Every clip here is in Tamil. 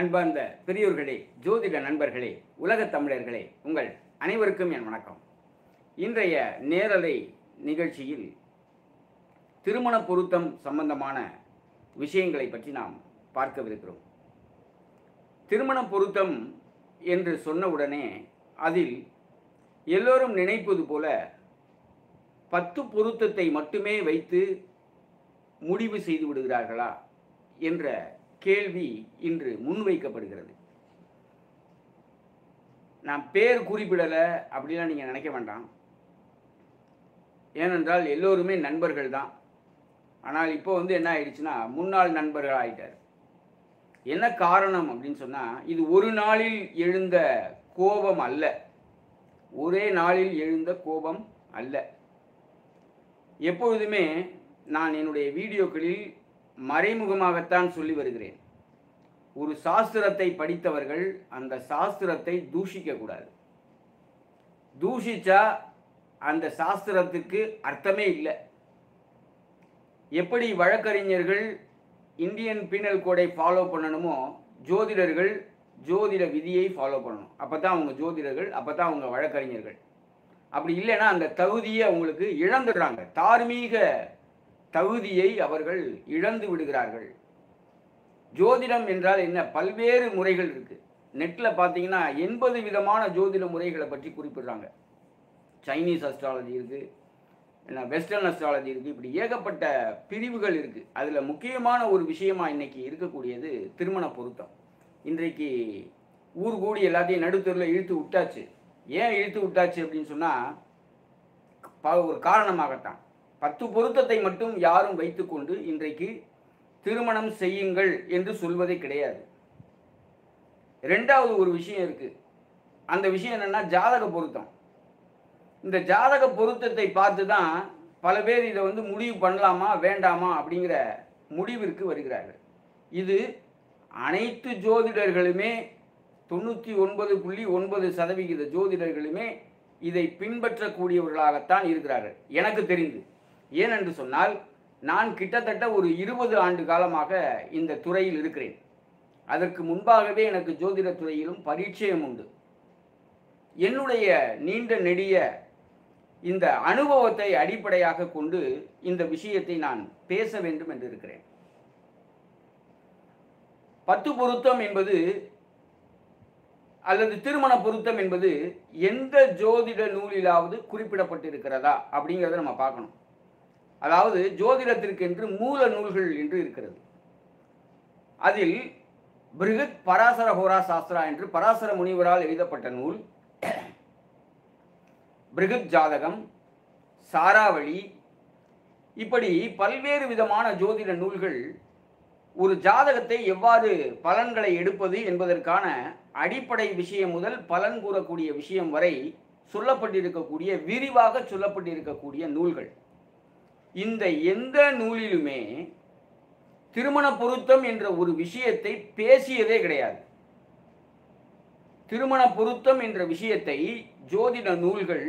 அன்பார்ந்த பெரியோர்களே ஜோதிட நண்பர்களே உலகத் தமிழர்களே உங்கள் அனைவருக்கும் என் வணக்கம் இன்றைய நேரலை நிகழ்ச்சியில் திருமண பொருத்தம் சம்பந்தமான விஷயங்களை பற்றி நாம் பார்க்கவிருக்கிறோம் திருமண பொருத்தம் என்று சொன்னவுடனே அதில் எல்லோரும் நினைப்பது போல பத்து பொருத்தத்தை மட்டுமே வைத்து முடிவு செய்து விடுகிறார்களா என்ற கேள்வி இன்று முன்வைக்கப்படுகிறது நான் பேர் குறிப்பிடலை அப்படிலாம் நீங்கள் நினைக்க வேண்டாம் ஏனென்றால் எல்லோருமே நண்பர்கள் தான் ஆனால் இப்போ வந்து என்ன ஆயிடுச்சுன்னா முன்னாள் நண்பர்கள் ஆயிட்டார் என்ன காரணம் அப்படின்னு சொன்னால் இது ஒரு நாளில் எழுந்த கோபம் அல்ல ஒரே நாளில் எழுந்த கோபம் அல்ல எப்பொழுதுமே நான் என்னுடைய வீடியோக்களில் மறைமுகமாகத்தான் சொல்லி வருகிறேன் ஒரு சாஸ்திரத்தை படித்தவர்கள் அந்த சாஸ்திரத்தை தூஷிக்க கூடாது தூஷிச்சா அந்த சாஸ்திரத்துக்கு அர்த்தமே இல்லை எப்படி வழக்கறிஞர்கள் இந்தியன் பீனல் கோடை ஃபாலோ பண்ணணுமோ ஜோதிடர்கள் ஜோதிட விதியை ஃபாலோ பண்ணணும் அப்போ தான் அவங்க ஜோதிடர்கள் அப்போ தான் அவங்க வழக்கறிஞர்கள் அப்படி இல்லைன்னா அந்த தகுதியை அவங்களுக்கு இழந்துடுறாங்க தார்மீக தகுதியை அவர்கள் இழந்து விடுகிறார்கள் ஜோதிடம் என்றால் என்ன பல்வேறு முறைகள் இருக்கு நெட்டில் பார்த்தீங்கன்னா எண்பது விதமான ஜோதிட முறைகளை பற்றி குறிப்பிடுறாங்க சைனீஸ் அஸ்ட்ராலஜி இருக்கு என்ன வெஸ்டர்ன் அஸ்ட்ராலஜி இருக்கு இப்படி ஏகப்பட்ட பிரிவுகள் இருக்கு அதில் முக்கியமான ஒரு விஷயமா இன்னைக்கு இருக்கக்கூடியது திருமண பொருத்தம் இன்றைக்கு ஊர் கூடி எல்லாத்தையும் நடுத்தருவில் இழுத்து விட்டாச்சு ஏன் இழுத்து விட்டாச்சு அப்படின்னு சொன்னால் ஒரு காரணமாகத்தான் பத்து பொருத்தத்தை மட்டும் யாரும் வைத்துக்கொண்டு இன்றைக்கு திருமணம் செய்யுங்கள் என்று சொல்வதே கிடையாது ரெண்டாவது ஒரு விஷயம் இருக்கு அந்த விஷயம் என்னன்னா ஜாதக பொருத்தம் இந்த ஜாதக பொருத்தத்தை பார்த்து தான் பல பேர் இதை வந்து முடிவு பண்ணலாமா வேண்டாமா அப்படிங்கிற முடிவிற்கு வருகிறார்கள் இது அனைத்து ஜோதிடர்களுமே தொண்ணூற்றி ஒன்பது புள்ளி ஒன்பது சதவிகித ஜோதிடர்களுமே இதை பின்பற்றக்கூடியவர்களாகத்தான் இருக்கிறார்கள் எனக்கு தெரிந்து ஏனென்று சொன்னால் நான் கிட்டத்தட்ட ஒரு இருபது ஆண்டு காலமாக இந்த துறையில் இருக்கிறேன் அதற்கு முன்பாகவே எனக்கு ஜோதிட துறையிலும் பரிச்சயம் உண்டு என்னுடைய நீண்ட நெடிய இந்த அனுபவத்தை அடிப்படையாக கொண்டு இந்த விஷயத்தை நான் பேச வேண்டும் என்று இருக்கிறேன் பத்து பொருத்தம் என்பது அல்லது திருமண பொருத்தம் என்பது எந்த ஜோதிட நூலிலாவது குறிப்பிடப்பட்டிருக்கிறதா அப்படிங்கிறத நம்ம பார்க்கணும் அதாவது ஜோதிடத்திற்கென்று மூல நூல்கள் என்று இருக்கிறது அதில் பிருகத் பராசர ஹோரா சாஸ்திரா என்று பராசர முனிவரால் எழுதப்பட்ட நூல் பிருகத் ஜாதகம் சாராவளி இப்படி பல்வேறு விதமான ஜோதிட நூல்கள் ஒரு ஜாதகத்தை எவ்வாறு பலன்களை எடுப்பது என்பதற்கான அடிப்படை விஷயம் முதல் பலன் கூறக்கூடிய விஷயம் வரை சொல்லப்பட்டிருக்கக்கூடிய விரிவாக சொல்லப்பட்டிருக்கக்கூடிய நூல்கள் இந்த எந்த நூலிலுமே திருமண பொருத்தம் என்ற ஒரு விஷயத்தை பேசியதே கிடையாது திருமண பொருத்தம் என்ற விஷயத்தை ஜோதிட நூல்கள்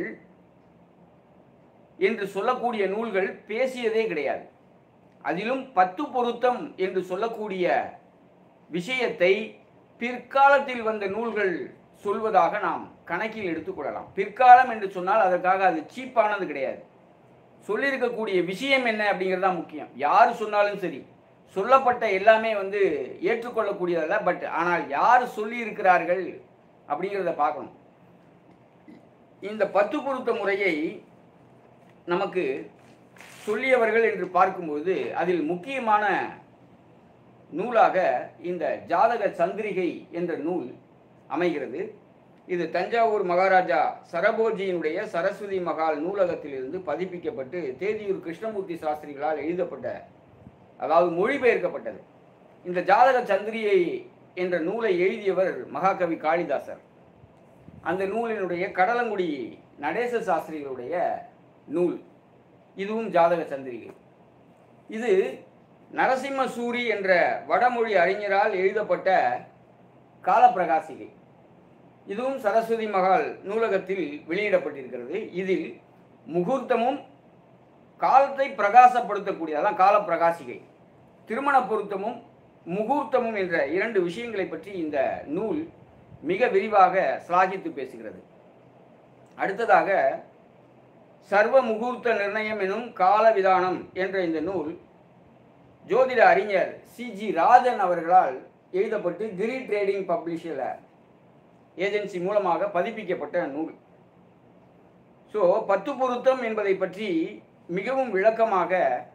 என்று சொல்லக்கூடிய நூல்கள் பேசியதே கிடையாது அதிலும் பத்து பொருத்தம் என்று சொல்லக்கூடிய விஷயத்தை பிற்காலத்தில் வந்த நூல்கள் சொல்வதாக நாம் கணக்கில் எடுத்துக்கொள்ளலாம் பிற்காலம் என்று சொன்னால் அதற்காக அது சீப்பானது கிடையாது சொல்லியிருக்கக்கூடிய விஷயம் என்ன அப்படிங்கிறது தான் முக்கியம் யார் சொன்னாலும் சரி சொல்லப்பட்ட எல்லாமே வந்து ஏற்றுக்கொள்ளக்கூடியதல்ல பட் ஆனால் யார் சொல்லி இருக்கிறார்கள் அப்படிங்கிறத பார்க்கணும் இந்த பத்து பொருத்த முறையை நமக்கு சொல்லியவர்கள் என்று பார்க்கும்போது அதில் முக்கியமான நூலாக இந்த ஜாதக சந்திரிகை என்ற நூல் அமைகிறது இது தஞ்சாவூர் மகாராஜா சரபோஜியினுடைய சரஸ்வதி மகால் நூலகத்திலிருந்து பதிப்பிக்கப்பட்டு தேதியூர் கிருஷ்ணமூர்த்தி சாஸ்திரிகளால் எழுதப்பட்ட அதாவது மொழிபெயர்க்கப்பட்டது இந்த ஜாதக சந்திரியை என்ற நூலை எழுதியவர் மகாகவி காளிதாசர் அந்த நூலினுடைய கடலங்குடி நடேச சாஸ்திரிகளுடைய நூல் இதுவும் ஜாதக சந்திரிகை இது நரசிம்ம சூரி என்ற வடமொழி அறிஞரால் எழுதப்பட்ட காலப்பிரகாசிகை இதுவும் சரஸ்வதி மகால் நூலகத்தில் வெளியிடப்பட்டிருக்கிறது இதில் முகூர்த்தமும் காலத்தை பிரகாசப்படுத்தக்கூடிய அதான் காலப்பிரகாசிகை திருமண பொருத்தமும் முகூர்த்தமும் என்ற இரண்டு விஷயங்களை பற்றி இந்த நூல் மிக விரிவாக சிலாகித்து பேசுகிறது அடுத்ததாக சர்வ முகூர்த்த நிர்ணயம் எனும் காலவிதானம் என்ற இந்த நூல் ஜோதிட அறிஞர் சிஜி ராஜன் அவர்களால் எழுதப்பட்டு கிரி ட்ரேடிங் பப்ளிஷில் ஏஜென்சி மூலமாக பதிப்பிக்கப்பட்ட நூல் ஸோ பத்து பொருத்தம் என்பதை பற்றி மிகவும் விளக்கமாக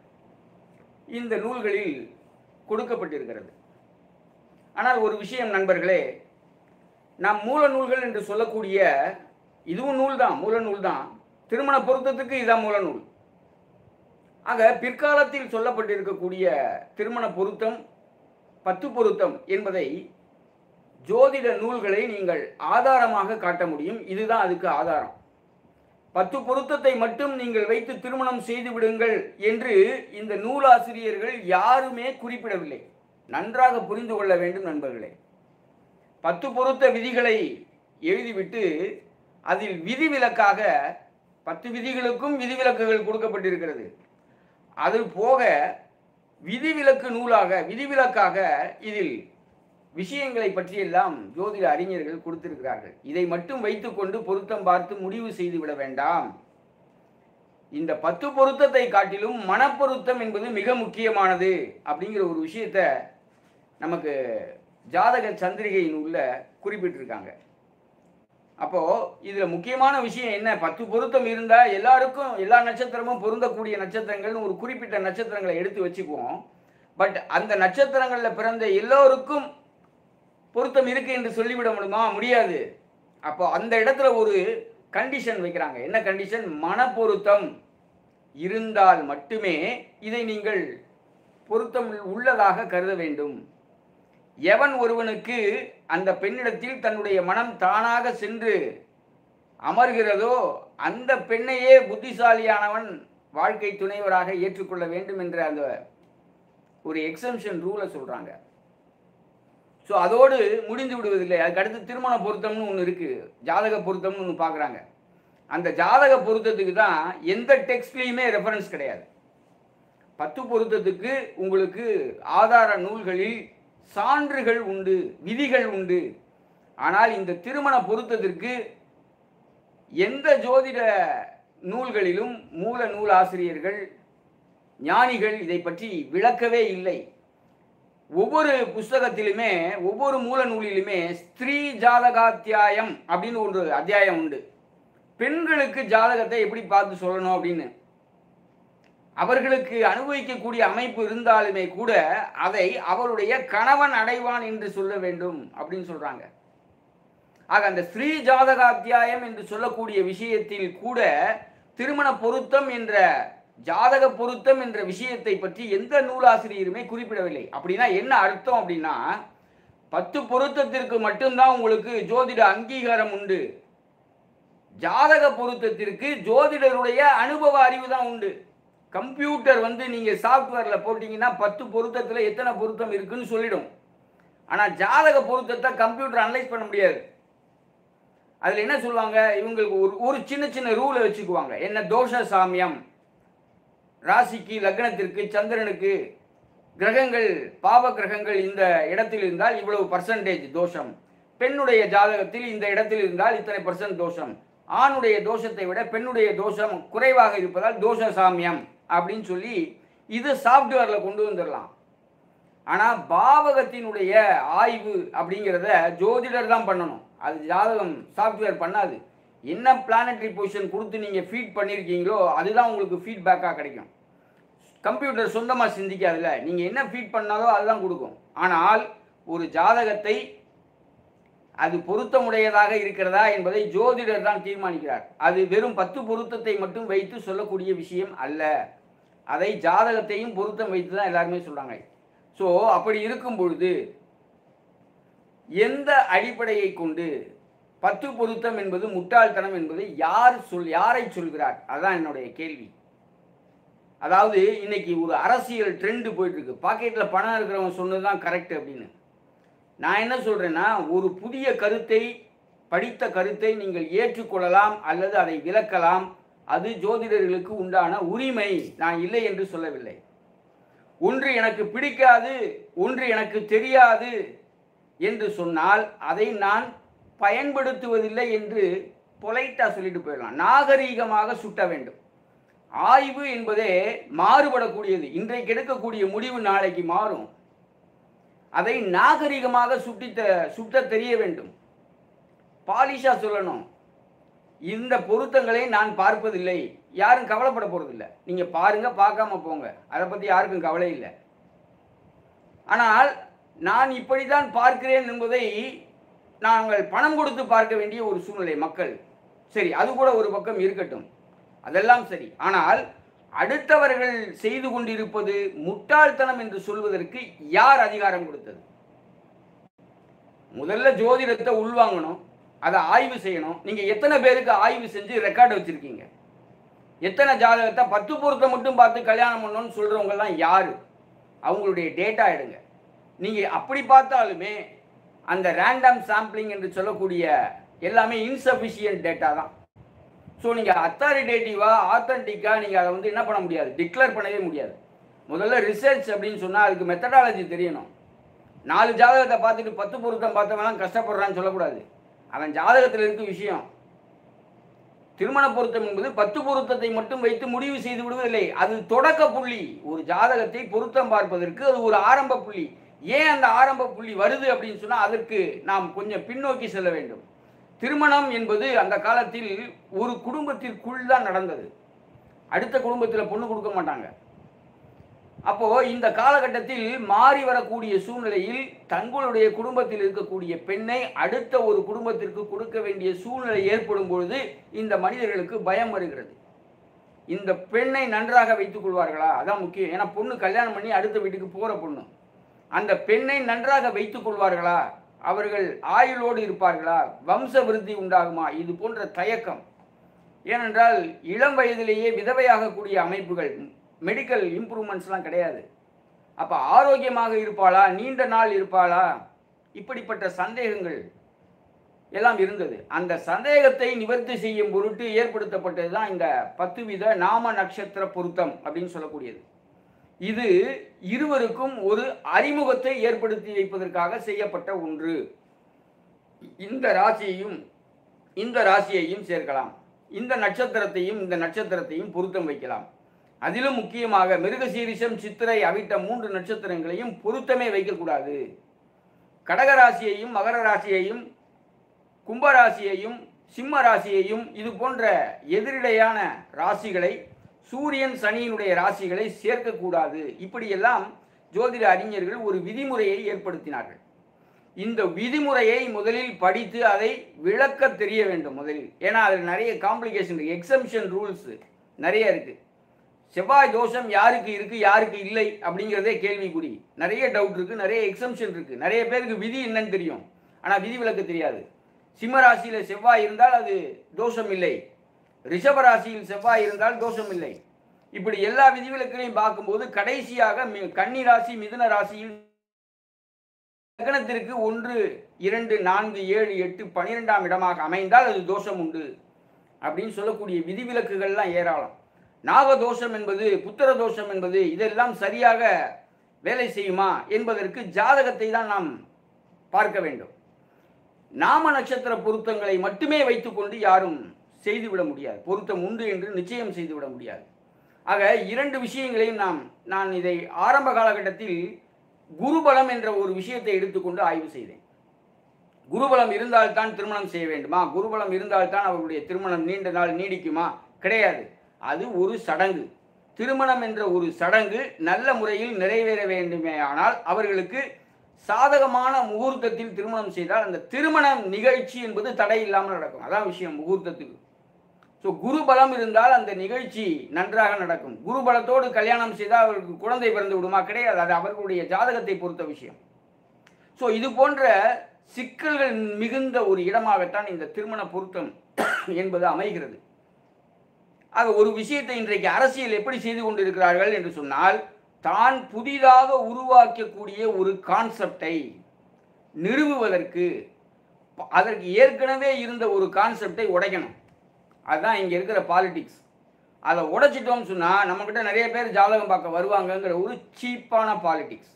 இந்த நூல்களில் கொடுக்கப்பட்டிருக்கிறது ஆனால் ஒரு விஷயம் நண்பர்களே நாம் மூல நூல்கள் என்று சொல்லக்கூடிய இதுவும் நூல் தான் மூல நூல் தான் திருமண பொருத்தத்துக்கு இதான் மூல நூல் ஆக பிற்காலத்தில் சொல்லப்பட்டிருக்கக்கூடிய திருமண பொருத்தம் பத்து பொருத்தம் என்பதை ஜோதிட நூல்களை நீங்கள் ஆதாரமாக காட்ட முடியும் இதுதான் அதுக்கு ஆதாரம் பத்து பொருத்தத்தை மட்டும் நீங்கள் வைத்து திருமணம் செய்து விடுங்கள் என்று இந்த நூலாசிரியர்கள் யாருமே குறிப்பிடவில்லை நன்றாக புரிந்து கொள்ள வேண்டும் நண்பர்களே பத்து பொருத்த விதிகளை எழுதிவிட்டு அதில் விதிவிலக்காக பத்து விதிகளுக்கும் விதிவிலக்குகள் கொடுக்கப்பட்டிருக்கிறது அது போக விதிவிலக்கு நூலாக விதிவிலக்காக இதில் விஷயங்களை பற்றியெல்லாம் ஜோதிட அறிஞர்கள் கொடுத்திருக்கிறார்கள் இதை மட்டும் வைத்துக்கொண்டு பொருத்தம் பார்த்து முடிவு செய்து விட வேண்டாம் இந்த பத்து பொருத்தத்தை காட்டிலும் மனப்பொருத்தம் என்பது மிக முக்கியமானது அப்படிங்கிற ஒரு விஷயத்த நமக்கு ஜாதக சந்திரிகை நூல்ல குறிப்பிட்டிருக்காங்க அப்போ இதுல முக்கியமான விஷயம் என்ன பத்து பொருத்தம் இருந்தா எல்லாருக்கும் எல்லா நட்சத்திரமும் பொருந்தக்கூடிய நட்சத்திரங்கள்னு ஒரு குறிப்பிட்ட நட்சத்திரங்களை எடுத்து வச்சுக்குவோம் பட் அந்த நட்சத்திரங்கள்ல பிறந்த எல்லோருக்கும் பொருத்தம் இருக்கு என்று சொல்லிவிட முடியுமா முடியாது அப்போ அந்த இடத்துல ஒரு கண்டிஷன் வைக்கிறாங்க என்ன கண்டிஷன் மனப்பொருத்தம் இருந்தால் மட்டுமே இதை நீங்கள் பொருத்தம் உள்ளதாக கருத வேண்டும் எவன் ஒருவனுக்கு அந்த பெண்ணிடத்தில் தன்னுடைய மனம் தானாக சென்று அமர்கிறதோ அந்த பெண்ணையே புத்திசாலியானவன் வாழ்க்கை துணைவராக ஏற்றுக்கொள்ள வேண்டும் என்ற அந்த ஒரு எக்ஸம்ஷன் ரூலை சொல்றாங்க ஸோ அதோடு முடிந்து விடுவதில்லை அதுக்கு அடுத்து திருமண பொருத்தம்னு ஒன்று இருக்குது ஜாதக பொருத்தம்னு ஒன்று பார்க்குறாங்க அந்த ஜாதக பொருத்தத்துக்கு தான் எந்த டெக்ஸ்ட்லேயுமே ரெஃபரன்ஸ் கிடையாது பத்து பொருத்தத்துக்கு உங்களுக்கு ஆதார நூல்களில் சான்றுகள் உண்டு விதிகள் உண்டு ஆனால் இந்த திருமண பொருத்தத்திற்கு எந்த ஜோதிட நூல்களிலும் மூல நூல் ஆசிரியர்கள் ஞானிகள் இதை பற்றி விளக்கவே இல்லை ஒவ்வொரு புஸ்தகத்திலுமே ஒவ்வொரு மூல நூலிலுமே ஸ்திரீ ஜாதகாத்தியாயம் அப்படின்னு ஒரு அத்தியாயம் உண்டு பெண்களுக்கு ஜாதகத்தை எப்படி பார்த்து சொல்லணும் அப்படின்னு அவர்களுக்கு அனுபவிக்கக்கூடிய அமைப்பு இருந்தாலுமே கூட அதை அவருடைய கணவன் அடைவான் என்று சொல்ல வேண்டும் அப்படின்னு சொல்றாங்க ஆக அந்த ஸ்ரீ ஜாதக அத்தியாயம் என்று சொல்லக்கூடிய விஷயத்தில் கூட திருமண பொருத்தம் என்ற ஜாதக பொருத்தம் என்ற விஷயத்தை பற்றி எந்த நூலாசிரியருமே குறிப்பிடவில்லை அப்படின்னா என்ன அர்த்தம் அப்படின்னா பத்து பொருத்தத்திற்கு மட்டும்தான் உங்களுக்கு ஜோதிட அங்கீகாரம் உண்டு ஜாதக பொருத்தத்திற்கு ஜோதிடருடைய அனுபவ அறிவு தான் உண்டு கம்ப்யூட்டர் வந்து நீங்க சாஃப்ட்வேர்ல போட்டீங்கன்னா பத்து பொருத்தத்துல எத்தனை பொருத்தம் இருக்குன்னு சொல்லிடும் ஆனா ஜாதக பொருத்தத்தை கம்ப்யூட்டர் அனலைஸ் பண்ண முடியாது அதுல என்ன சொல்லுவாங்க இவங்களுக்கு ஒரு ஒரு சின்ன சின்ன ரூலை வச்சுக்குவாங்க என்ன தோஷ சாமியம் ராசிக்கு லக்னத்திற்கு சந்திரனுக்கு கிரகங்கள் பாவ கிரகங்கள் இந்த இடத்தில் இருந்தால் இவ்வளவு பர்சன்டேஜ் தோஷம் பெண்ணுடைய ஜாதகத்தில் இந்த இடத்தில் இருந்தால் இத்தனை பர்சன்ட் தோஷம் ஆணுடைய தோஷத்தை விட பெண்ணுடைய தோஷம் குறைவாக இருப்பதால் தோஷ சாமியம் அப்படின்னு சொல்லி இது சாஃப்ட்வேர்ல கொண்டு வந்துடலாம் ஆனா பாவகத்தினுடைய ஆய்வு அப்படிங்கிறத ஜோதிடர் தான் பண்ணணும் அது ஜாதகம் சாஃப்ட்வேர் பண்ணாது என்ன பிளானட்டரி பொசிஷன் கொடுத்து நீங்கள் ஃபீட் பண்ணியிருக்கீங்களோ அதுதான் உங்களுக்கு ஃபீட்பேக்காக கிடைக்கும் கம்ப்யூட்டர் சொந்தமாக சிந்திக்காதுல்ல நீங்கள் என்ன ஃபீட் பண்ணாலோ அதுதான் கொடுக்கும் ஆனால் ஒரு ஜாதகத்தை அது பொருத்தமுடையதாக இருக்கிறதா என்பதை ஜோதிடர் தான் தீர்மானிக்கிறார் அது வெறும் பத்து பொருத்தத்தை மட்டும் வைத்து சொல்லக்கூடிய விஷயம் அல்ல அதை ஜாதகத்தையும் பொருத்தம் வைத்து தான் எல்லாருமே சொல்றாங்க ஸோ அப்படி இருக்கும் பொழுது எந்த அடிப்படையை கொண்டு பத்து பொருத்தம் என்பது முட்டாள்தனம் என்பதை யார் சொல் யாரை சொல்கிறார் அதான் என்னுடைய கேள்வி அதாவது இன்னைக்கு ஒரு அரசியல் ட்ரெண்டு போயிட்டு இருக்கு பாக்கெட்ல பணம் இருக்கிறவங்க சொன்னது தான் கரெக்ட் அப்படின்னு நான் என்ன சொல்றேன்னா ஒரு புதிய கருத்தை படித்த கருத்தை நீங்கள் ஏற்றுக்கொள்ளலாம் அல்லது அதை விளக்கலாம் அது ஜோதிடர்களுக்கு உண்டான உரிமை நான் இல்லை என்று சொல்லவில்லை ஒன்று எனக்கு பிடிக்காது ஒன்று எனக்கு தெரியாது என்று சொன்னால் அதை நான் பயன்படுத்துவதில்லை என்று பொலைட்டா சொல்லிட்டு போயிடலாம் நாகரீகமாக சுட்ட வேண்டும் ஆய்வு என்பதே மாறுபடக்கூடியது இன்றைக்கு எடுக்கக்கூடிய முடிவு நாளைக்கு மாறும் அதை நாகரிகமாக சுட்டித்த சுட்ட தெரிய வேண்டும் பாலிஷா சொல்லணும் இந்த பொருத்தங்களை நான் பார்ப்பதில்லை யாரும் கவலைப்பட போறதில்லை நீங்க பாருங்க பார்க்காம போங்க அதை பத்தி யாருக்கும் கவலை இல்லை ஆனால் நான் இப்படித்தான் பார்க்கிறேன் என்பதை நாங்கள் பணம் கொடுத்து பார்க்க வேண்டிய ஒரு சூழ்நிலை மக்கள் சரி அது கூட ஒரு பக்கம் இருக்கட்டும் அதெல்லாம் சரி ஆனால் அடுத்தவர்கள் செய்து கொண்டிருப்பது முட்டாள்தனம் என்று சொல்வதற்கு யார் அதிகாரம் கொடுத்தது முதல்ல ஜோதிடத்தை உள்வாங்கணும் அதை ஆய்வு செய்யணும் நீங்க எத்தனை பேருக்கு ஆய்வு செஞ்சு ரெக்கார்டு வச்சிருக்கீங்க எத்தனை ஜாதகத்தை பத்து பொருத்தம் மட்டும் பார்த்து கல்யாணம் பண்ணணும்னு சொல்றவங்க எல்லாம் யாரு அவங்களுடைய டேட்டா எடுங்க நீங்க அப்படி பார்த்தாலுமே அந்த ரேண்டம் சாம்பிளிங் என்று சொல்லக்கூடிய எல்லாமே இன்சஃபிஷியன்ட் டேட்டா தான் ஸோ நீங்கள் அத்தாரிட்டேட்டிவாக ஆத்தன்டிக்காக நீங்கள் அதை வந்து என்ன பண்ண முடியாது டிக்ளேர் பண்ணவே முடியாது முதல்ல ரிசர்ச் அப்படின்னு சொன்னால் அதுக்கு மெத்தடாலஜி தெரியணும் நாலு ஜாதகத்தை பார்த்துட்டு பத்து பொருத்தம் பார்த்தவங்களாம் கஷ்டப்படுறான்னு சொல்லக்கூடாது அவன் ஜாதகத்தில் இருக்க விஷயம் திருமண பொருத்தம் என்பது பத்து பொருத்தத்தை மட்டும் வைத்து முடிவு செய்து விடுவதில்லை அது தொடக்க புள்ளி ஒரு ஜாதகத்தை பொருத்தம் பார்ப்பதற்கு அது ஒரு ஆரம்ப புள்ளி ஏன் அந்த ஆரம்ப புள்ளி வருது அப்படின்னு சொன்னால் அதற்கு நாம் கொஞ்சம் பின்னோக்கி செல்ல வேண்டும் திருமணம் என்பது அந்த காலத்தில் ஒரு குடும்பத்திற்குள் தான் நடந்தது அடுத்த குடும்பத்தில் பொண்ணு கொடுக்க மாட்டாங்க அப்போ இந்த காலகட்டத்தில் மாறி வரக்கூடிய சூழ்நிலையில் தங்களுடைய குடும்பத்தில் இருக்கக்கூடிய பெண்ணை அடுத்த ஒரு குடும்பத்திற்கு கொடுக்க வேண்டிய சூழ்நிலை ஏற்படும் பொழுது இந்த மனிதர்களுக்கு பயம் வருகிறது இந்த பெண்ணை நன்றாக வைத்துக் கொள்வார்களா அதான் முக்கியம் ஏன்னா பொண்ணு கல்யாணம் பண்ணி அடுத்த வீட்டுக்கு போற பொண்ணு அந்த பெண்ணை நன்றாக வைத்துக் கொள்வார்களா அவர்கள் ஆயுளோடு இருப்பார்களா வம்ச விருத்தி உண்டாகுமா இது போன்ற தயக்கம் ஏனென்றால் இளம் வயதிலேயே விதவையாகக்கூடிய அமைப்புகள் மெடிக்கல் இம்ப்ரூவ்மெண்ட்ஸ்லாம் கிடையாது அப்போ ஆரோக்கியமாக இருப்பாளா நீண்ட நாள் இருப்பாளா இப்படிப்பட்ட சந்தேகங்கள் எல்லாம் இருந்தது அந்த சந்தேகத்தை நிவர்த்தி செய்யும் பொருட்டு ஏற்படுத்தப்பட்டது தான் இந்த பத்து வித நாம நட்சத்திர பொருத்தம் அப்படின்னு சொல்லக்கூடியது இது இருவருக்கும் ஒரு அறிமுகத்தை ஏற்படுத்தி வைப்பதற்காக செய்யப்பட்ட ஒன்று இந்த ராசியையும் இந்த ராசியையும் சேர்க்கலாம் இந்த நட்சத்திரத்தையும் இந்த நட்சத்திரத்தையும் பொருத்தம் வைக்கலாம் அதிலும் முக்கியமாக மிருகசீரிஷம் சித்திரை அவிட்ட மூன்று நட்சத்திரங்களையும் பொருத்தமே வைக்கக்கூடாது கடகராசியையும் மகர ராசியையும் கும்பராசியையும் சிம்ம ராசியையும் இது போன்ற எதிரிடையான ராசிகளை சூரியன் சனியினுடைய ராசிகளை சேர்க்கக்கூடாது இப்படியெல்லாம் ஜோதிட அறிஞர்கள் ஒரு விதிமுறையை ஏற்படுத்தினார்கள் இந்த விதிமுறையை முதலில் படித்து அதை விளக்க தெரிய வேண்டும் முதலில் ஏன்னா அதில் நிறைய காம்ப்ளிகேஷன் இருக்கு எக்ஸம்ஷன் ரூல்ஸ் நிறைய இருக்கு செவ்வாய் தோஷம் யாருக்கு இருக்கு யாருக்கு இல்லை அப்படிங்கிறதே கேள்விக்குறி நிறைய டவுட் இருக்கு நிறைய எக்ஸம்ஷன் இருக்கு நிறைய பேருக்கு விதி என்னன்னு தெரியும் ஆனால் விதி விலக்கு தெரியாது சிம்ம ராசியில செவ்வாய் இருந்தால் அது தோஷம் இல்லை ரிஷப ராசியில் செவ்வாய் இருந்தால் தோஷம் இல்லை இப்படி எல்லா விதிவிலக்குகளையும் பார்க்கும்போது கடைசியாக மி- கன்னி ராசி மிதுன ராசியில் லக்னத்திற்கு ஒன்று இரண்டு நான்கு ஏழு எட்டு பனிரெண்டாம் இடமாக அமைந்தால் அது தோஷம் உண்டு அப்படின்னு சொல்லக்கூடிய விதிவிலக்குகள்லாம் ஏராளம் நாகதோஷம் என்பது புத்திர தோஷம் என்பது இதெல்லாம் சரியாக வேலை செய்யுமா என்பதற்கு ஜாதகத்தை தான் நாம் பார்க்க வேண்டும் நாம நட்சத்திர பொருத்தங்களை மட்டுமே வைத்துக்கொண்டு யாரும் செய்துவிட முடியாது பொருத்தம் உண்டு என்று நிச்சயம் செய்துவிட முடியாது ஆக இரண்டு விஷயங்களையும் நாம் நான் இதை ஆரம்ப காலகட்டத்தில் குருபலம் என்ற ஒரு விஷயத்தை எடுத்துக்கொண்டு ஆய்வு செய்தேன் குருபலம் இருந்தால்தான் திருமணம் செய்ய வேண்டுமா குருபலம் இருந்தால்தான் அவர்களுடைய திருமணம் நீண்ட நாள் நீடிக்குமா கிடையாது அது ஒரு சடங்கு திருமணம் என்ற ஒரு சடங்கு நல்ல முறையில் நிறைவேற வேண்டுமே ஆனால் அவர்களுக்கு சாதகமான முகூர்த்தத்தில் திருமணம் செய்தால் அந்த திருமண நிகழ்ச்சி என்பது தடை இல்லாமல் நடக்கும் அதான் விஷயம் முகூர்த்தத்துக்கு ஸோ குரு பலம் இருந்தால் அந்த நிகழ்ச்சி நன்றாக நடக்கும் குரு பலத்தோடு கல்யாணம் செய்தால் அவருக்கு குழந்தை பிறந்து விடுமா கிடையாது அது அவர்களுடைய ஜாதகத்தை பொறுத்த விஷயம் ஸோ இது போன்ற சிக்கல்கள் மிகுந்த ஒரு இடமாகத்தான் இந்த திருமண பொருத்தம் என்பது அமைகிறது ஆக ஒரு விஷயத்தை இன்றைக்கு அரசியல் எப்படி செய்து கொண்டிருக்கிறார்கள் என்று சொன்னால் தான் புதிதாக உருவாக்கக்கூடிய ஒரு கான்செப்டை நிறுவுவதற்கு அதற்கு ஏற்கனவே இருந்த ஒரு கான்செப்டை உடைக்கணும் அதுதான் இங்கே இருக்கிற பாலிடிக்ஸ் அதை உடைச்சிட்டோம்னு சொன்னால் நம்மக்கிட்ட நிறைய பேர் ஜாதகம் பார்க்க வருவாங்கங்கிற ஒரு சீப்பான பாலிடிக்ஸ்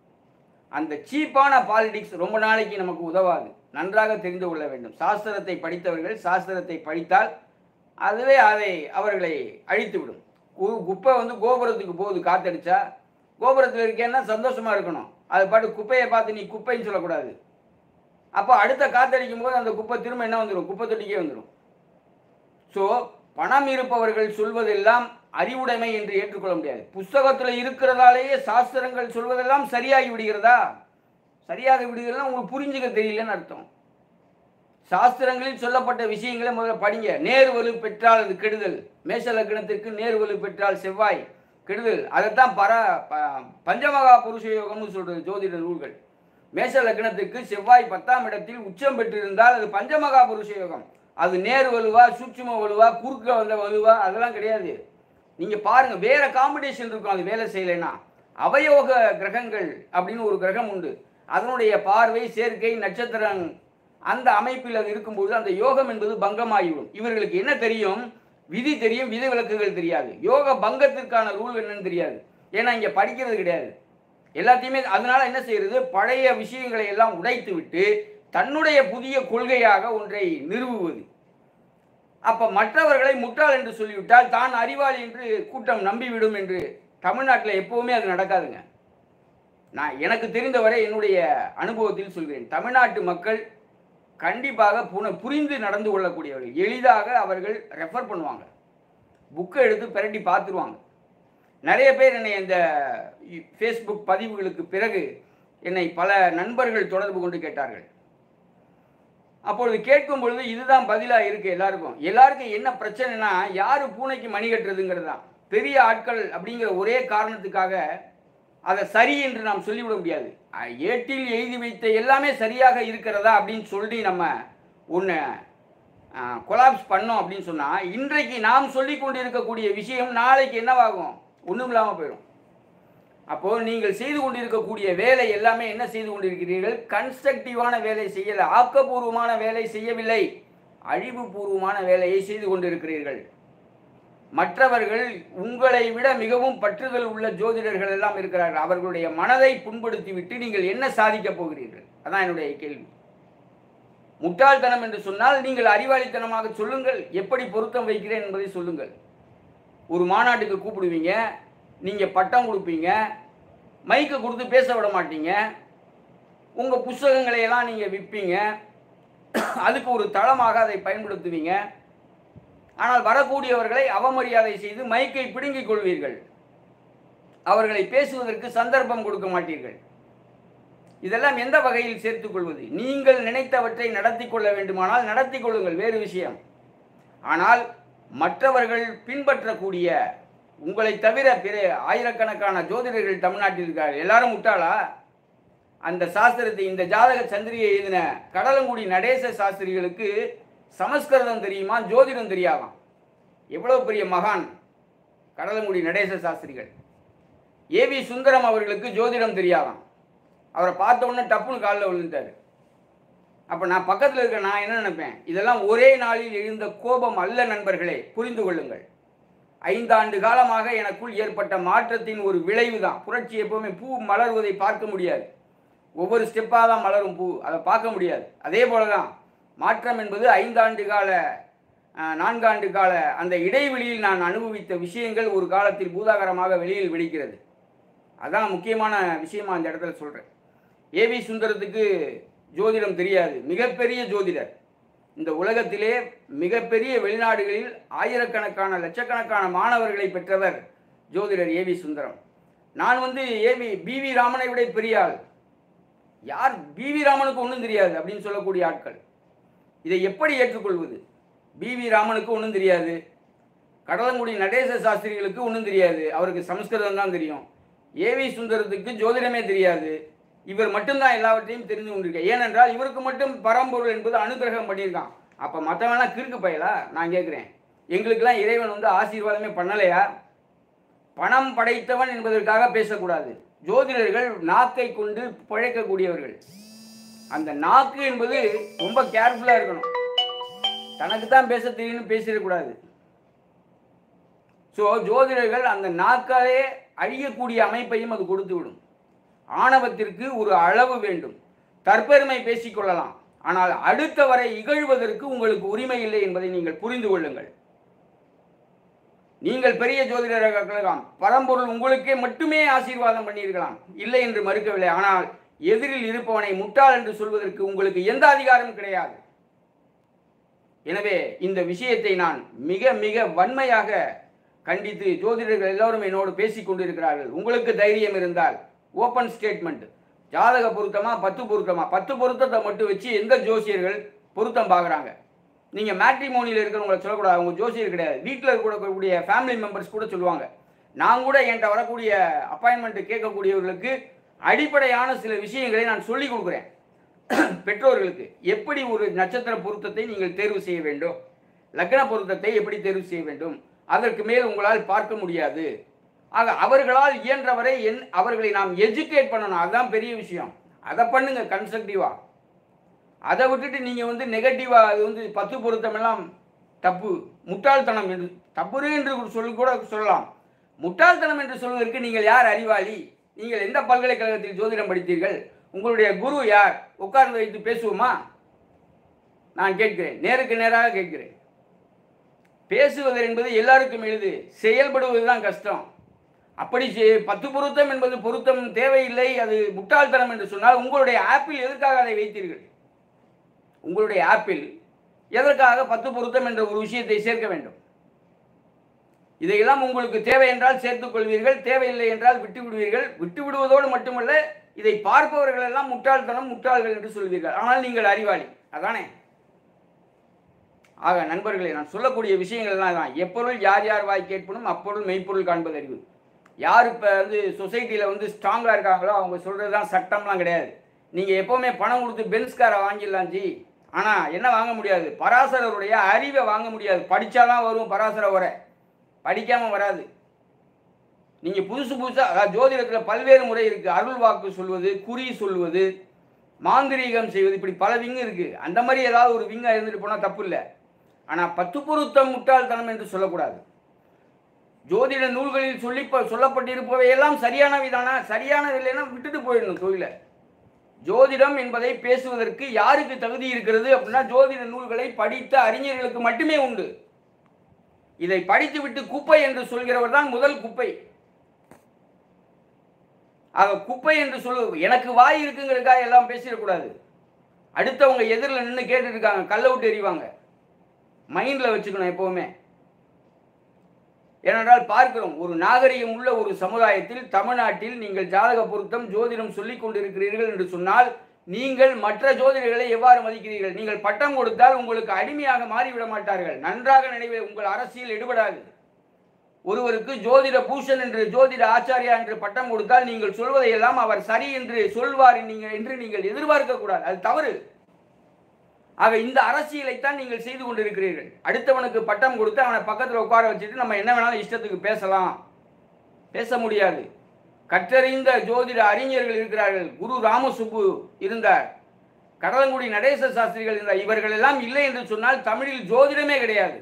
அந்த சீப்பான பாலிடிக்ஸ் ரொம்ப நாளைக்கு நமக்கு உதவாது நன்றாக தெரிந்து கொள்ள வேண்டும் சாஸ்திரத்தை படித்தவர்கள் சாஸ்திரத்தை படித்தால் அதுவே அதை அவர்களை அழித்துவிடும் கு- குப்பை வந்து கோபுரத்துக்கு போகுது காத்தடிச்சா கோபுரத்தில் இருக்கேன்னா சந்தோஷமா இருக்கணும் அது பாட்டு குப்பையை பார்த்து நீ குப்பைன்னு சொல்லக்கூடாது அப்போ அடுத்த காத்தடிக்கும் போது அந்த குப்பை திரும்ப என்ன வந்துடும் குப்பை தொட்டிக்கே வந்துடும் ஸோ பணம் இருப்பவர்கள் சொல்வதெல்லாம் அறிவுடைமை என்று ஏற்றுக்கொள்ள முடியாது புஸ்தகத்தில் இருக்கிறதாலேயே சாஸ்திரங்கள் சொல்வதெல்லாம் சரியாகி விடுகிறதா சரியாக விடுகிறதா உங்களுக்கு புரிஞ்சுக்க தெரியலன்னு அர்த்தம் சாஸ்திரங்களில் சொல்லப்பட்ட விஷயங்களை முதல்ல படிங்க நேர் வலு பெற்றால் அது கெடுதல் மேஷ லக்னத்திற்கு நேர் வலு பெற்றால் செவ்வாய் கெடுதல் அதைத்தான் பர ப- பஞ்சமகா புருஷ யோகம்னு சொல்றது ஜோதிட நூல்கள் மேஷ லக்னத்துக்கு செவ்வாய் பத்தாம் இடத்தில் உச்சம் பெற்றிருந்தால் அது பஞ்சமகா புருஷ யோகம் அது நேர் வலுவா சூட்சும வலுவா குறுக்க வந்த வலுவா அதெல்லாம் கிடையாது நீங்க பாருங்க வேற காம்படிஷன் இருக்கும் அது வேலை செய்யலைன்னா அவயோக கிரகங்கள் அப்படின்னு ஒரு கிரகம் உண்டு அதனுடைய பார்வை சேர்க்கை நட்சத்திரம் அந்த அமைப்பில் அது இருக்கும்போது அந்த யோகம் என்பது பங்கமாகிவிடும் இவர்களுக்கு என்ன தெரியும் விதி தெரியும் விதி விலக்குகள் தெரியாது யோக பங்கத்திற்கான ரூல் என்னன்னு தெரியாது ஏன்னா இங்க படிக்கிறது கிடையாது எல்லாத்தையுமே அதனால என்ன செய்யறது பழைய விஷயங்களை எல்லாம் உடைத்து விட்டு தன்னுடைய புதிய கொள்கையாக ஒன்றை நிறுவுவது அப்ப மற்றவர்களை முட்டாள் என்று சொல்லிவிட்டால் தான் அறிவாளி என்று கூட்டம் நம்பிவிடும் என்று தமிழ்நாட்டில் எப்பவுமே அது நடக்காதுங்க நான் எனக்கு தெரிந்தவரை என்னுடைய அனுபவத்தில் சொல்கிறேன் தமிழ்நாட்டு மக்கள் கண்டிப்பாக புன புரிந்து நடந்து கொள்ளக்கூடியவர்கள் எளிதாக அவர்கள் ரெஃபர் பண்ணுவாங்க புக்கை எடுத்து பிரட்டி பார்த்துருவாங்க நிறைய பேர் என்னை இந்த ஃபேஸ்புக் பதிவுகளுக்கு பிறகு என்னை பல நண்பர்கள் தொடர்பு கொண்டு கேட்டார்கள் அப்பொழுது கேட்கும் பொழுது இதுதான் பதிலாக இருக்கு எல்லாருக்கும் எல்லாருக்கும் என்ன பிரச்சனைனா யாரு பூனைக்கு மணி கட்டுறதுங்கிறது தான் பெரிய ஆட்கள் அப்படிங்கிற ஒரே காரணத்துக்காக அதை சரி என்று நாம் சொல்லிவிட முடியாது அஹ், ஏட்டில் எழுதி வைத்த எல்லாமே சரியாக இருக்கிறதா அப்படின்னு சொல்லி நம்ம ஒன்று கொலாப்ஸ் பண்ணோம் அப்படின்னு சொன்னால் இன்றைக்கு நாம் சொல்லி கொண்டு இருக்கக்கூடிய விஷயம் நாளைக்கு என்னவாகும் ஒன்றும் இல்லாமல் போயிடும் அப்போது நீங்கள் செய்து கொண்டிருக்கக்கூடிய வேலை எல்லாமே என்ன செய்து கொண்டிருக்கிறீர்கள் கன்ஸ்ட்ரக்டிவான வேலை செய்யல ஆக்கப்பூர்வமான வேலை செய்யவில்லை அழிவுபூர்வமான வேலையை செய்து கொண்டிருக்கிறீர்கள் மற்றவர்கள் உங்களை விட மிகவும் பற்றுதல் உள்ள ஜோதிடர்கள் எல்லாம் இருக்கிறார்கள் அவர்களுடைய மனதை புண்படுத்தி விட்டு நீங்கள் என்ன சாதிக்கப் போகிறீர்கள் அதான் என்னுடைய கேள்வி முட்டாள்தனம் என்று சொன்னால் நீங்கள் அறிவாளித்தனமாக சொல்லுங்கள் எப்படி பொருத்தம் வைக்கிறேன் என்பதை சொல்லுங்கள் ஒரு மாநாட்டுக்கு கூப்பிடுவீங்க நீங்கள் பட்டம் கொடுப்பீங்க மைக்கை கொடுத்து பேச விட மாட்டீங்க உங்கள் புஸ்தகங்களை எல்லாம் நீங்கள் விற்பீங்க அதுக்கு ஒரு தளமாக அதை பயன்படுத்துவீங்க ஆனால் வரக்கூடியவர்களை அவமரியாதை செய்து மைக்கை பிடுங்கிக் கொள்வீர்கள் அவர்களை பேசுவதற்கு சந்தர்ப்பம் கொடுக்க மாட்டீர்கள் இதெல்லாம் எந்த வகையில் சேர்த்துக் கொள்வது நீங்கள் நினைத்தவற்றை நடத்தி கொள்ள வேண்டுமானால் நடத்தி கொள்ளுங்கள் வேறு விஷயம் ஆனால் மற்றவர்கள் பின்பற்றக்கூடிய உங்களை தவிர பிற ஆயிரக்கணக்கான ஜோதிடர்கள் தமிழ்நாட்டில் இருக்கார்கள் எல்லாரும் முட்டாளா அந்த சாஸ்திரத்தை இந்த ஜாதக சந்திரியை எழுதின கடலங்குடி நடேச சாஸ்திரிகளுக்கு சமஸ்கிருதம் தெரியுமா ஜோதிடம் தெரியாதாம் எவ்வளவு பெரிய மகான் கடலங்குடி நடேச சாஸ்திரிகள் ஏவி சுந்தரம் அவர்களுக்கு ஜோதிடம் தெரியாதாம் அவரை பார்த்த உடனே டப்புன்னு காலில் விழுந்துட்டாரு அப்போ நான் பக்கத்தில் இருக்க நான் என்ன நினைப்பேன் இதெல்லாம் ஒரே நாளில் எழுந்த கோபம் அல்ல நண்பர்களே புரிந்து கொள்ளுங்கள் ஐந்தாண்டு காலமாக எனக்குள் ஏற்பட்ட மாற்றத்தின் ஒரு விளைவு தான் புரட்சி எப்பவுமே பூ மலர்வதை பார்க்க முடியாது ஒவ்வொரு ஸ்டெப்பாக தான் மலரும் பூ அதை பார்க்க முடியாது அதே போல தான் மாற்றம் என்பது ஐந்தாண்டு கால அஹ், நான்காண்டு கால அந்த இடைவெளியில் நான் அனுபவித்த விஷயங்கள் ஒரு காலத்தில் பூதாகரமாக வெளியில் வெடிக்கிறது அதான் முக்கியமான விஷயமா அந்த இடத்துல சொல்கிறேன் ஏவி சுந்தரத்துக்கு ஜோதிடம் தெரியாது மிகப்பெரிய ஜோதிடர் இந்த உலகத்திலே மிகப்பெரிய வெளிநாடுகளில் ஆயிரக்கணக்கான லட்சக்கணக்கான மாணவர்களை பெற்றவர் ஜோதிடர் ஏவி சுந்தரம் நான் வந்து ஏவி பிவி ராமனை விட பெரிய ஆள் யார் பிவி ராமனுக்கு ஒன்றும் தெரியாது அப்படின்னு சொல்லக்கூடிய ஆட்கள் இதை எப்படி ஏற்றுக்கொள்வது பிவி ராமனுக்கு ஒன்றும் தெரியாது கடலங்குடி நடேச சாஸ்திரிகளுக்கு ஒன்றும் தெரியாது அவருக்கு சமஸ்கிருதம் தான் தெரியும் ஏவி சுந்தரத்துக்கு ஜோதிடமே தெரியாது இவர் மட்டும்தான் எல்லாவற்றையும் தெரிந்து கொண்டிருக்க ஏனென்றால் இவருக்கு மட்டும் பரம்பொருள் என்பது அனுகிரகம் பண்ணியிருக்கான் அப்போ மற்றவன்லாம் கிறுக்கு பயலா நான் கேட்குறேன் எங்களுக்கெல்லாம் இறைவன் வந்து ஆசீர்வாதமே பண்ணலையா பணம் படைத்தவன் என்பதற்காக பேசக்கூடாது ஜோதிடர்கள் நாக்கை கொண்டு பிழைக்கக்கூடியவர்கள் அந்த நாக்கு என்பது ரொம்ப கேர்ஃபுல்லாக இருக்கணும் தனக்கு தான் பேச தெரியும்னு பேசிடக்கூடாது ஸோ ஜோதிடர்கள் அந்த நாக்காலே அழியக்கூடிய அமைப்பையும் அது கொடுத்து விடும் ஆணவத்திற்கு ஒரு அளவு வேண்டும் தற்பெருமை பேசிக்கொள்ளலாம் ஆனால் அடுத்தவரை இகழ்வதற்கு உங்களுக்கு உரிமை இல்லை என்பதை நீங்கள் புரிந்து கொள்ளுங்கள் நீங்கள் பெரிய ஜோதிடராக இருக்கலாம் பரம்பொருள் உங்களுக்கே மட்டுமே ஆசீர்வாதம் பண்ணியிருக்கலாம் இல்லை என்று மறுக்கவில்லை ஆனால் எதிரில் இருப்பவனை முட்டாள் என்று சொல்வதற்கு உங்களுக்கு எந்த அதிகாரமும் கிடையாது எனவே இந்த விஷயத்தை நான் மிக மிக வன்மையாக கண்டித்து ஜோதிடர்கள் எல்லோரும் என்னோடு பேசிக் கொண்டிருக்கிறார்கள் உங்களுக்கு தைரியம் இருந்தால் ஓப்பன் ஸ்டேட்மெண்ட் ஜாதக பொருத்தமா பத்து பொருத்தமா பத்து பொருத்தத்தை மட்டும் வச்சு எந்த ஜோசியர்கள் பொருத்தம் பார்க்குறாங்க நீங்கள் மேட்ரிமோனியில் இருக்கிறவங்களை சொல்லக்கூடாது அவங்க ஜோசியர் கிடையாது வீட்டில் இருக்கக்கூடிய ஃபேமிலி மெம்பர்ஸ் கூட சொல்லுவாங்க நான் கூட என்கிட்ட வரக்கூடிய அப்பாயின்மெண்ட் கேட்கக்கூடியவர்களுக்கு அடிப்படையான சில விஷயங்களை நான் சொல்லி கொடுக்குறேன் பெற்றோர்களுக்கு எப்படி ஒரு நட்சத்திர பொருத்தத்தை நீங்கள் தேர்வு செய்ய வேண்டும் லக்ன பொருத்தத்தை எப்படி தேர்வு செய்ய வேண்டும் அதற்கு மேல் உங்களால் பார்க்க முடியாது ஆக அவர்களால் இயன்றவரை என் அவர்களை நாம் எஜுகேட் பண்ணணும் அதுதான் பெரிய விஷயம் அதை பண்ணுங்க கன்ஸ்ட்ரக்டிவா அதை விட்டுட்டு நீங்கள் வந்து நெகட்டிவாக அது வந்து பத்து பொருத்தமெல்லாம் தப்பு முட்டாள்தனம் என்று தப்பு என்று சொல்லி கூட சொல்லலாம் முட்டாள்தனம் என்று சொல்வதற்கு நீங்கள் யார் அறிவாளி நீங்கள் எந்த பல்கலைக்கழகத்தில் ஜோதிடம் படித்தீர்கள் உங்களுடைய குரு யார் உட்கார்ந்து வைத்து பேசுவோமா நான் கேட்கிறேன் நேருக்கு நேராக கேட்கிறேன் பேசுவது என்பது எல்லாருக்கும் எளிது செயல்படுவது தான் கஷ்டம் அப்படி செய்- பத்து பொருத்தம் என்பது பொருத்தம் தேவையில்லை அது முட்டாள்தனம் என்று சொன்னால் உங்களுடைய ஆப்பிள் எதற்காக அதை வைத்தீர்கள் உங்களுடைய ஆப்பிள் எதற்காக பத்து பொருத்தம் என்ற ஒரு விஷயத்தை சேர்க்க வேண்டும் இதையெல்லாம் உங்களுக்கு தேவை என்றால் சேர்த்துக் கொள்வீர்கள் தேவையில்லை என்றால் விட்டு விடுவீர்கள் விட்டு விடுவதோடு மட்டுமல்ல இதை பார்ப்பவர்கள் எல்லாம் முட்டாள்தனம் முட்டாள்கள் என்று சொல்வீர்கள் ஆனால் நீங்கள் அறிவாளி அதானே ஆக நண்பர்களே நான் சொல்லக்கூடிய விஷயங்கள் எல்லாம் தான் எப்பொருள் யார் யார் வாய் கேட்பனும் அப்பொருள் மெய்ப்பொருள் காண்பது அறிவு யார் இப்போ வந்து சொசைட்டியில் வந்து ஸ்ட்ராங்காக இருக்காங்களோ அவங்க சொல்கிறது தான் சட்டம்லாம் கிடையாது நீங்கள் எப்போவுமே பணம் கொடுத்து பென்ஸ் காரை வாங்கிடலாம் ஜி ஆனால் என்ன வாங்க முடியாது பராசரருடைய அறிவை வாங்க முடியாது படித்தாதான் வரும் பராசர உரை படிக்காமல் வராது நீங்கள் புதுசு புதுசாக அதாவது ஜோதிடத்தில் பல்வேறு முறை இருக்குது அருள் வாக்கு சொல்வது குறி சொல்வது மாந்திரீகம் செய்வது இப்படி பல விங்கு இருக்குது அந்த மாதிரி ஏதாவது ஒரு விங்காக இருந்துட்டு போனால் தப்பு இல்லை ஆனால் பத்து பொருத்தம் முட்டாள்தனம் என்று சொல்லக்கூடாது ஜோதிட நூல்களில் சொல்லி சொல்லப்பட்டிருப்பவை எல்லாம் சரியானவைதானா சரியானது இல்லைன்னா விட்டுட்டு போயிடணும் தொழிலை ஜோதிடம் என்பதை பேசுவதற்கு யாருக்கு தகுதி இருக்கிறது அப்படின்னா ஜோதிட நூல்களை படித்த அறிஞர்களுக்கு மட்டுமே உண்டு இதை படித்துவிட்டு குப்பை என்று சொல்கிறவர் தான் முதல் குப்பை ஆக குப்பை என்று சொல்லு எனக்கு வாய் இருக்குங்கிறதுக்காக எல்லாம் பேசிடக்கூடாது அடுத்தவங்க எதிரில் நின்று கேட்டுட்டு இருக்காங்க கல்லை விட்டு எறிவாங்க மைண்டில் வச்சுக்கணும் எப்போவுமே ஏனென்றால் பார்க்கிறோம் ஒரு நாகரிகம் உள்ள ஒரு சமுதாயத்தில் தமிழ்நாட்டில் நீங்கள் ஜாதக பொருத்தம் ஜோதிடம் சொல்லிக் கொண்டிருக்கிறீர்கள் என்று சொன்னால் நீங்கள் மற்ற ஜோதிடர்களை எவ்வாறு மதிக்கிறீர்கள் நீங்கள் பட்டம் கொடுத்தால் உங்களுக்கு அடிமையாக மாறிவிட மாட்டார்கள் நன்றாக நினைவு உங்கள் அரசியல் எடுபடாது ஒருவருக்கு ஜோதிட பூஷன் என்று ஜோதிட ஆச்சாரியா என்று பட்டம் கொடுத்தால் நீங்கள் சொல்வதையெல்லாம் அவர் சரி என்று சொல்வார் நீங்கள் என்று நீங்கள் எதிர்பார்க்க கூடாது அது தவறு ஆக இந்த அரசியலைத்தான் நீங்கள் செய்து கொண்டிருக்கிறீர்கள் அடுத்தவனுக்கு பட்டம் கொடுத்து அவனை பக்கத்தில் உட்கார வச்சுட்டு நம்ம என்ன வேணாலும் இஷ்டத்துக்கு பேசலாம் பேச முடியாது கற்றறிந்த ஜோதிட அறிஞர்கள் இருக்கிறார்கள் குரு ராமசுப்பு இருந்தார் கடலங்குடி நடேச சாஸ்திரிகள் இருந்தார் இவர்கள் எல்லாம் இல்லை என்று சொன்னால் தமிழில் ஜோதிடமே கிடையாது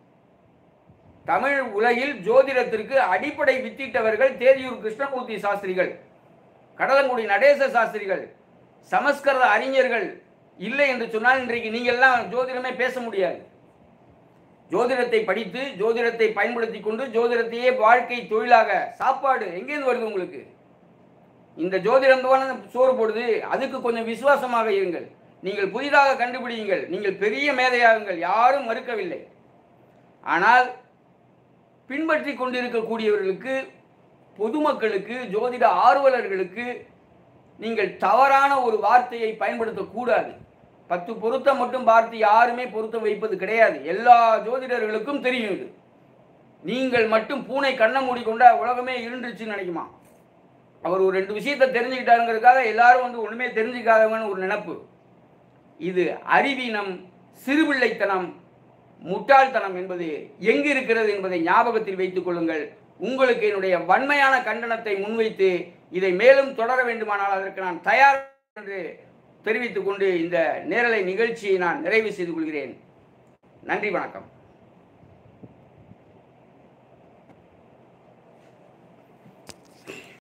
தமிழ் உலகில் ஜோதிடத்திற்கு அடிப்படை வித்திட்டவர்கள் தேதியூர் கிருஷ்ணமூர்த்தி சாஸ்திரிகள் கடலங்குடி நடேச சாஸ்திரிகள் சமஸ்கிருத அறிஞர்கள் இல்லை என்று சொன்னால் இன்றைக்கு நீங்கள்லாம் ஜோதிடமே பேச முடியாது ஜோதிடத்தை படித்து ஜோதிடத்தை பயன்படுத்தி கொண்டு ஜோதிடத்தையே வாழ்க்கை தொழிலாக சாப்பாடு எங்கேருந்து வருது உங்களுக்கு இந்த ஜோதிடம் தானே சோறு போடுது அதுக்கு கொஞ்சம் விசுவாசமாக இருங்கள் நீங்கள் புதிதாக கண்டுபிடியுங்கள் நீங்கள் பெரிய மேதையாகுங்கள் யாரும் மறுக்கவில்லை ஆனால் பின்பற்றி கொண்டிருக்கக்கூடியவர்களுக்கு பொதுமக்களுக்கு ஜோதிட ஆர்வலர்களுக்கு நீங்கள் தவறான ஒரு வார்த்தையை பயன்படுத்தக்கூடாது பத்து பொருத்தம் மட்டும் பார்த்து யாருமே பொருத்தம் வைப்பது கிடையாது எல்லா ஜோதிடர்களுக்கும் தெரியும் இது நீங்கள் மட்டும் பூனை கண்ணை மூடிக்கொண்டா உலகமே இருண்டுச்சுன்னு நினைக்குமா அவர் ஒரு ரெண்டு விஷயத்தை தெரிஞ்சுக்கிட்டாருங்கிறதுக்காக எல்லாரும் வந்து ஒன்றுமே தெரிஞ்சுக்காதவங்கன்னு ஒரு நினப்பு இது அறிவீனம் சிறுபிள்ளைத்தனம் முட்டாள்தனம் என்பது எங்கு இருக்கிறது என்பதை ஞாபகத்தில் வைத்துக் கொள்ளுங்கள் உங்களுக்கு என்னுடைய வன்மையான கண்டனத்தை முன்வைத்து இதை மேலும் தொடர வேண்டுமானால் அதற்கு நான் தயார் என்று தெரிவித்துக் கொண்டு இந்த நேரலை நிகழ்ச்சியை நான் நிறைவு செய்து கொள்கிறேன் நன்றி வணக்கம்